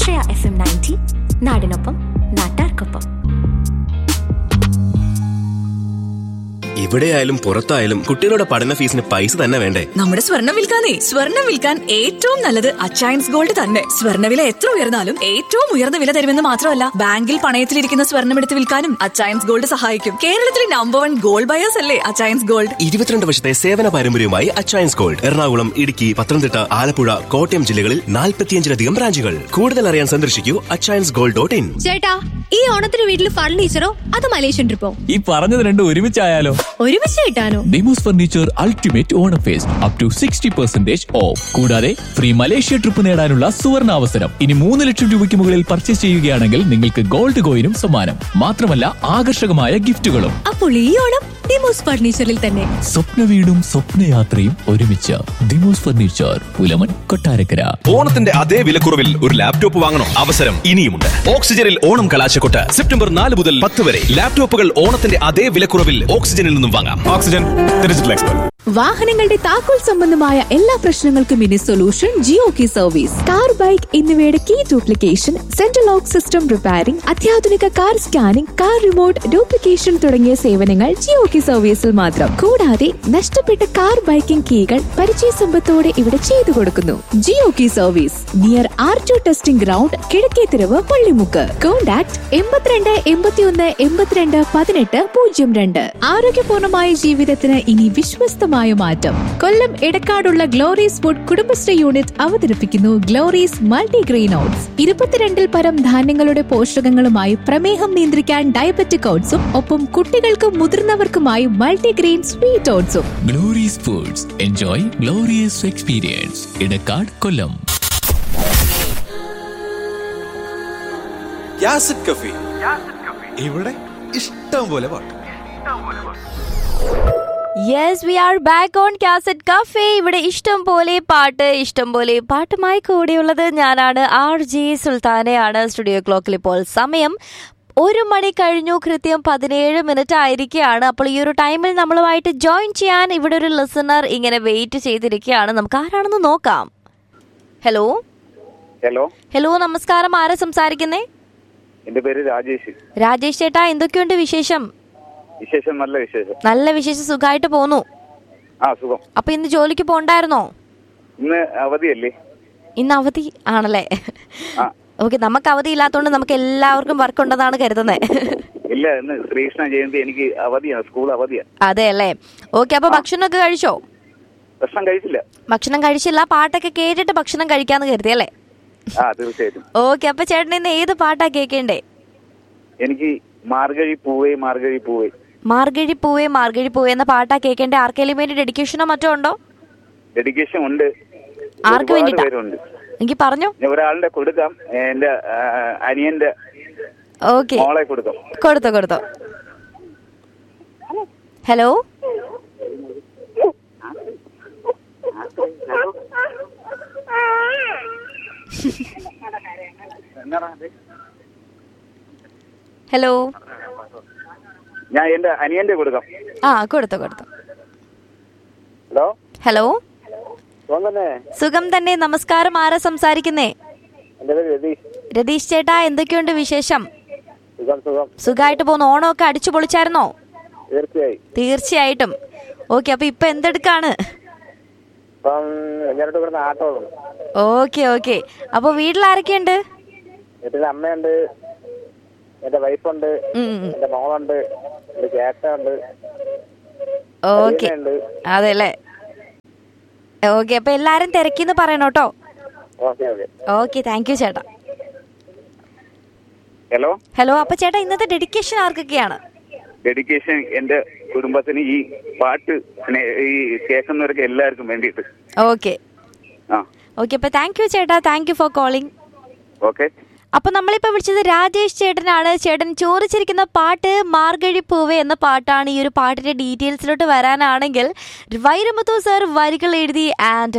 ആശ്രയ F M ninety നാടിനൊപ്പം നാട്ടാർക്കൊപ്പം ഇവിടെയായാലും പുറത്തായാലും കുട്ടികളുടെ പഠന ഫീസിന് പൈസ തന്നെ വേണ്ടേ നമ്മുടെ സ്വർണം വിൽക്കാനേ സ്വർണം വിൽക്കാൻ ഏറ്റവും നല്ലത് അച്ചയൻസ് ഗോൾഡ് തന്നെ സ്വർണ്ണവില എത്ര ഉയർന്നാലും ഏറ്റവും ഉയർന്ന വില തരുമെന്ന് മാത്രമല്ല ബാങ്കിൽ പണയത്തിലിരിക്കുന്ന സ്വർണം എടുത്ത് വിൽക്കാനും അച്ചയൻസ് ഗോൾഡ് സഹായിക്കും കേരളത്തിലെ നമ്പർ വൺ ഗോൾഡ് ബയേഴ്സ് അല്ലേ അച്ചയൻസ് ഗോൾഡ് ഇരുപത്തിരണ്ട് വർഷത്തെ സേവന പാരമ്പര്യവുമായി അച്ചയൻസ് ഗോൾഡ് എറണാകുളം ഇടുക്കി പത്തനംതിട്ട ആലപ്പുഴ കോട്ടയം ജില്ലകളിൽ നാൽപ്പത്തിയഞ്ചിലധികം ബ്രാഞ്ചുകൾ കൂടുതൽ അറിയാൻ സന്ദർശിക്കൂ അച്ചയൻസ് ഗോൾഡ് ഡോട്ട് ഇൻ ചേട്ടാ ഈ ഓണത്തിന് വീട്ടിൽ ഫർണിച്ചറോ അത് മലേഷ്യൻ ട്രിപ്പോ ഈ പറഞ്ഞത് രണ്ടും ഒരുമിച്ചായാലോ ഒരുമിച്ച് കിട്ടാനോ Demos furniture ultimate Onam fest up to sixty percentage off കൂടാതെ ഫ്രീ മലേഷ്യ ട്രിപ്പ് നേടാനുള്ള സുവർണ അവസരം ഇനി മൂന്ന് ലക്ഷം രൂപയ്ക്ക് മുകളിൽ പർച്ചേസ് ചെയ്യുകയാണെങ്കിൽ നിങ്ങൾക്ക് ഗോൾഡ് കോയിനും സമ്മാനം മാത്രമല്ല ആകർഷകമായ ഗിഫ്റ്റുകളും അപ്പോൾ ഈ ഓണം ഡിമോസ് ഫർണിച്ചറിൽ തന്നെ സ്വപ്ന വീടും സ്വപ്നയാത്രയും ഒരുമിച്ച് ദിമോസ് ഫർണിച്ചർ പുലമൻ കൊട്ടാരക്കര ഓണത്തിന്റെ അതേ വിലക്കുറവിൽ ഒരു ലാപ്ടോപ്പ് വാങ്ങണോ അവസരം ഇനിയുമുണ്ട് ഓക്സിജനിൽ ഓണം കലാശക്കൊട്ട് സെപ്റ്റംബർ നാല് മുതൽ പത്ത് വരെ ലാപ്ടോപ്പുകൾ ഓണത്തിന്റെ അതേ വിലക്കുറവിൽ ഓക്സിജനിൽ നിന്നും വാങ്ങാം ഓക്സിജൻ ഡിജിറ്റൽ എക്സ്പെർട്ട് വാഹനങ്ങളുടെ താക്കോൽ സംബന്ധമായ എല്ലാ പ്രശ്നങ്ങൾക്കും ഇനി solution Jio key service car bike എന്നിവയുടെ key duplication central lock system repairing അത്യാധുനിക car scanning car remote duplication തുടങ്ങിയ സേവനങ്ങൾ ജിയോ കി സർവീസിൽ മാത്രം കൂടാതെ നഷ്ടപ്പെട്ട കാർ ബൈക്കിംഗ് കീകൾ പരിചയ സമ്പത്തോടെ ഇവിടെ ചെയ്തു കൊടുക്കുന്നു Jio key service near R T testing ground Kizhakkethiruvu Pallimukku contact എൺപത്തിരണ്ട് എൺപത്തിയൊന്ന് എൺപത്തിരണ്ട് പതിനെട്ട് പൂജ്യം രണ്ട് ആരോഗ്യപൂർണമായ ജീവിതത്തിന് ഇനി വിശ്വസ്തമായ മാറ്റം കൊല്ലം എടക്കാടുള്ള ഗ്ലോറീസ് ഫുഡ് കുടുംബശ്രീ യൂണിറ്റ് അവതരിപ്പിക്കുന്നു ഗ്ലോറീസ് മൾട്ടിഗ്രെയിൻ ഓട്സ് ഇരുപത്തിരണ്ടിൽ പരം ധാന്യങ്ങളുടെ പോഷകങ്ങളുമായി പ്രമേഹം നിയന്ത്രിക്കാൻ ഡയബറ്റിക് ഓട്സും ഒപ്പം കുട്ടികൾക്കും മുതിർന്നവർക്കുമായി മൾട്ടിഗ്രെയിൻ സ്വീറ്റ് ഓട്സും glorious foods enjoy glorious experience Edakkad Kollam യാസിഡ് കഫി ഇവിടെ ഇഷ്ടം പോലെ പാട്ട് yes we are back on cassette cafe ഇവിടെ ഇഷ്ടം പോലെ പാട്ട് ഇഷ്ടം പോലെ പാട്ടുമായി കൂടെയുള്ളത് ഞാനാണ് ആർ ജെ സുൽത്താനയാണ് സ്റ്റുഡിയോ ക്ലോക്കിൽ ഇപ്പോൾ സമയം ഒരു മണി കഴിഞ്ഞു കൃത്യം പതിനേഴ് മിനിറ്റ് ആയിരിക്കുകയാണ് അപ്പോൾ ഈ ഒരു ടൈമിൽ നമ്മളുമായിട്ട് ജോയിൻ ചെയ്യാൻ ഇവിടെ ഒരു ലിസണർ ഇങ്ങനെ വെയിറ്റ് ചെയ്തിരിക്കുകയാണ് നമുക്ക് ആരാണെന്ന് നോക്കാം ഹലോ ഹലോ ഹലോ നമസ്കാരം ആരാ സംസാരിക്കുന്നേ എന്റെ പേര് രാജേഷ് രാജേഷ് ചേട്ടാ എന്തൊക്കെയുണ്ട് വിശേഷം വിശേഷം നല്ല വിശേഷം നല്ല വിശേഷം സുഖമായിട്ട് പോന്നു ആ സുഖം അപ്പൊ ഇന്ന് ജോലിക്ക് പോണ്ടായിരുന്നോ ഇന്ന് അവധിയല്ലേ ഇന്ന് അവധി ആണല്ലേ ആ. ഓക്കെ നമുക്ക് അവധി ഇല്ലാത്തതുകൊണ്ട് നമുക്ക് എല്ലാവർക്കും വർക്ക് ഉണ്ടെന്നാണ് കരുതുന്നത് ഇല്ല ഇന്ന് ശ്രീകൃഷ്ണ ജയന്തി എനിക്ക് അവധിയാണ് സ്കൂൾ അവധിയാണ് അതെ അല്ലേ ഓക്കെ അപ്പൊ ഭക്ഷണമൊക്കെ കഴിച്ചോ ഭക്ഷണം കഴിച്ചില്ല ഭക്ഷണം കഴിച്ചില്ല പാട്ടൊക്കെ കേട്ടിട്ട് ഭക്ഷണം കഴിക്കാന്ന് കരുതി അല്ലേ ആ തീർച്ചയായിട്ടും ഓക്കെ അപ്പൊ ചേട്ടൻ ഇന്ന് ഏത് പാട്ടാ കേൾക്കേണ്ടേ എനിക്ക് മാർഗഴി പൂവേ മാർഗഴി പൂവേ മാർഗഴി പൂവേ മാർഗഴി പൂവേ എന്ന പാട്ടാ കേൾക്കേണ്ടേ ആർക്കെങ്കിലും വേണ്ടി ഡെഡിക്കേഷനോ മറ്റോ ഉണ്ടോ ഡെഡിക്കേഷൻ ഉണ്ട് ആർക്ക് ഒരുപാട് വേണ്ടിട്ടാ പേരുണ്ട് എനിക്ക് പറഞ്ഞോ ഞാൻ ഒരാളുടെ കൊടുക്കാം എന്റെ ആ, അനിയന്റെ ഓക്കെ മോളെ കൊടുക്കാം കൊടുത്തോ കൊടുത്തോ ഹലോ ഹലോ ഞാൻ എന്റെ അനിയന്റെ കൊടുക്കാം ആ കൊടുത്തോ കൊടുത്തോ ഹലോ ഹലോ സുഖം തന്നെ സുഖം തന്നെ നമസ്കാരം ആരാ സംസാരിക്കുന്നേ എന്റെ പേര് രതീഷ് രതീഷ് ചേട്ടാ എന്തൊക്കെയുണ്ട് വിശേഷം സുഖം സുഖം സുഖമായിട്ട് പോകുന്നു ഓണമൊക്കെ അടിച്ചു പൊളിച്ചായിരുന്നോ തീർച്ചയായും തീർച്ചയായിട്ടും ഓക്കെ അപ്പൊ ഇപ്പൊ എന്തെടുക്കാണ് ഇപ്പം ഞാനിട്ട് ഇവിടുന്ന് ആട്ടോ ഓക്കെ ഓക്കെ അപ്പൊ വീട്ടിൽ ആരൊക്കെയുണ്ട് വീട്ടിൽ അമ്മയുണ്ട് എന്റെ വൈഫുണ്ട് ഉം, ഉം. എന്റെ മോളുണ്ട് എന്റെ ചേട്ടനുണ്ട് ഓക്കെ അനിയനുണ്ട്. അതെ അല്ലേ ഓക്കെ അപ്പൊ എല്ലാരും തിരക്കിന്ന് പറയണം കേട്ടോ okay okay okay thank you ചേട്ടാ ഹലോ ഹലോ അപ്പൊ ചേട്ടാ ഇന്നത്തെ ഡെഡിക്കേഷൻ ആർക്കൊക്കെയാണ് ഡെഡിക്കേഷൻ എന്റെ കുടുംബത്തിന് ഈ പാട്ട് സ്നേ- ഈ കേൾക്കുന്നവർക്ക് എല്ലാവർക്കും വേണ്ടിയിട്ട് ഓക്കെ ആ ഓക്കെ അപ്പൊ താങ്ക് യു ചേട്ടാ thank you for calling okay അപ്പൊ നമ്മളിപ്പോ വിളിച്ചത് രാജേഷ് ചേട്ടനാണ് ചേട്ടൻ ചോദിച്ചിരിക്കുന്ന പാട്ട് മാർഗഴി പൂവേ എന്ന പാട്ടാണ് ഈ ഒരു പാട്ടിന്റെ ഡീറ്റെയിൽസിലോട്ട് വരാനാണെങ്കിൽ വൈരമുത്തു സാർ വരികൾ എഴുതി ആൻഡ്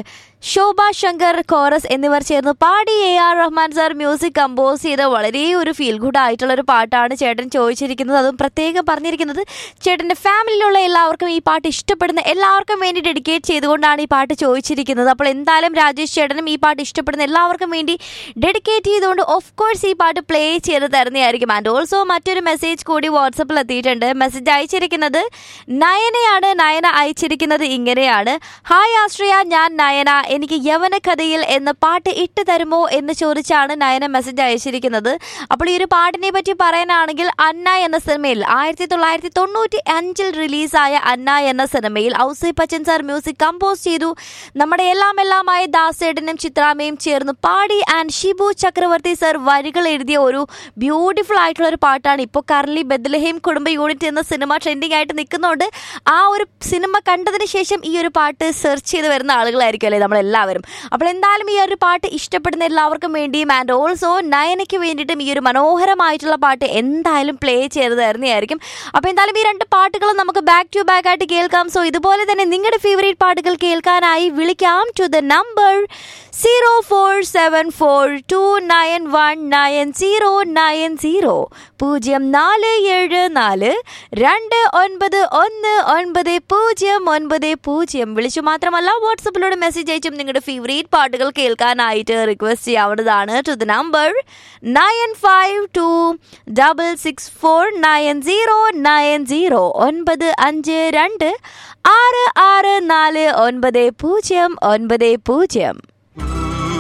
ശോഭ ശങ്കർ കോറസ് എന്നിവർ ചേർന്ന് പാടി A R Rahman sir music compose ചെയ്ത വളരെ ഒരു ഫീൽ ഗുഡ് ആയിട്ടുള്ള ഒരു പാട്ടാണ് ചേട്ടൻ ചോദിച്ചിരിക്കുന്നത് അതും പ്രത്യേകം പറഞ്ഞിരിക്കുന്നത് ചേട്ടൻ്റെ ഫാമിലിയിലുള്ള എല്ലാവർക്കും ഈ പാട്ട് ഇഷ്ടപ്പെടുന്ന എല്ലാവർക്കും വേണ്ടി ഡെഡിക്കേറ്റ് ചെയ്തുകൊണ്ടാണ് ഈ പാട്ട് ചോദിച്ചിരിക്കുന്നത് അപ്പോൾ എന്തായാലും രാജേഷ് ചേട്ടനും ഈ പാട്ട് ഇഷ്ടപ്പെടുന്ന എല്ലാവർക്കും വേണ്ടി ഡെഡിക്കേറ്റ് ചെയ്തുകൊണ്ട് ഓഫ് കോഴ്സ് ഈ പാട്ട് പ്ലേ ചെയ്ത് തരുന്നതായിരിക്കും ആൻഡ് ഓൾസോ മറ്റൊരു മെസ്സേജ് കൂടി വാട്സപ്പിൽ എത്തിയിട്ടുണ്ട് മെസ്സേജ് അയച്ചിരിക്കുന്നത് നയനയാണ് നയന അയച്ചിരിക്കുന്നത് ഇങ്ങനെയാണ് ഹായ് ആശ്രയ ഞാൻ നയന എനിക്ക് യവന കഥയിൽ എന്ന പാട്ട് ഇട്ട് തരുമോ എന്ന് ചോദിച്ചാണ് നയന മെസ്സേജ് അയച്ചിരിക്കുന്നത് അപ്പോൾ ഈ ഒരു പാട്ടിനെ പറ്റി പറയാനാണെങ്കിൽ അന്ന എന്ന സിനിമയിൽ ആയിരത്തി തൊള്ളായിരത്തി തൊണ്ണൂറ്റി അഞ്ചിൽ റിലീസായ അന്ന എന്ന സിനിമയിൽ Ouseppachan sir music compose ചെയ്തു നമ്മുടെ എല്ലാം എല്ലാമായ ദാസേട്ടനും ചിത്രാമയും ചേർന്ന് പാടി ആൻഡ് ഷിബു ചക്രവർത്തി സർ വരികൾ എഴുതിയ ഒരു ബ്യൂട്ടിഫുൾ ആയിട്ടുള്ള ഒരു പാട്ടാണ് ഇപ്പോൾ കർലി ബദ്ലഹേം കുടുംബ യൂണിറ്റ് എന്ന സിനിമ ട്രെൻഡിങ് ആയിട്ട് നിൽക്കുന്നുണ്ട് ആ ഒരു സിനിമ കണ്ടതിന് ശേഷം ഈ ഒരു പാട്ട് സെർച്ച് ചെയ്ത് വരുന്ന ആളുകളായിരിക്കും അല്ലേ നമ്മളെല്ലാവരും അപ്പോൾ എന്തായാലും ഈ ഒരു പാട്ട് ഇഷ്ടപ്പെടുന്ന എല്ലാവർക്കും വേണ്ടിയും ആൻഡ് ഓൾസോ നയനയ്ക്ക് വേണ്ടിയിട്ടും ഈ ഒരു മനോഹരമായിട്ടുള്ള പാട്ട് എന്തായാലും പ്ലേ ചെയ്ത് തരുന്നതായിരിക്കും അപ്പോൾ എന്തായാലും ഈ രണ്ട് പാട്ടുകളും നമുക്ക് ബാക്ക് ടു ബാക്ക് ആയിട്ട് കേൾക്കാം സോ ഇതുപോലെ തന്നെ നിങ്ങളുടെ ഫേവറേറ്റ് പാട്ടുകൾ കേൾക്കാനായി വിളിക്കാം to the number zero four seven four two nine one nine zero nine zero പൂജ്യം നാല് ഏഴ് നാല് രണ്ട് ഒൻപത് ഒന്ന് ഒൻപത് പൂജ്യം ഒൻപത് പൂജ്യം വിളിച്ചു മാത്രമല്ല വാട്സപ്പിലൂടെ മെസ്സേജ് അയച്ചും നിങ്ങളുടെ ഫേവറേറ്റ് പാട്ടുകൾ കേൾക്കാനായിട്ട് റിക്വസ്റ്റ് ചെയ്യാവുന്നതാണ് to the number nine five two double six four nine zero nine zero ഒൻപത് അഞ്ച് രണ്ട് ആറ് ആറ് നാല് ഒൻപത് പൂജ്യം ഒൻപത് പൂജ്യം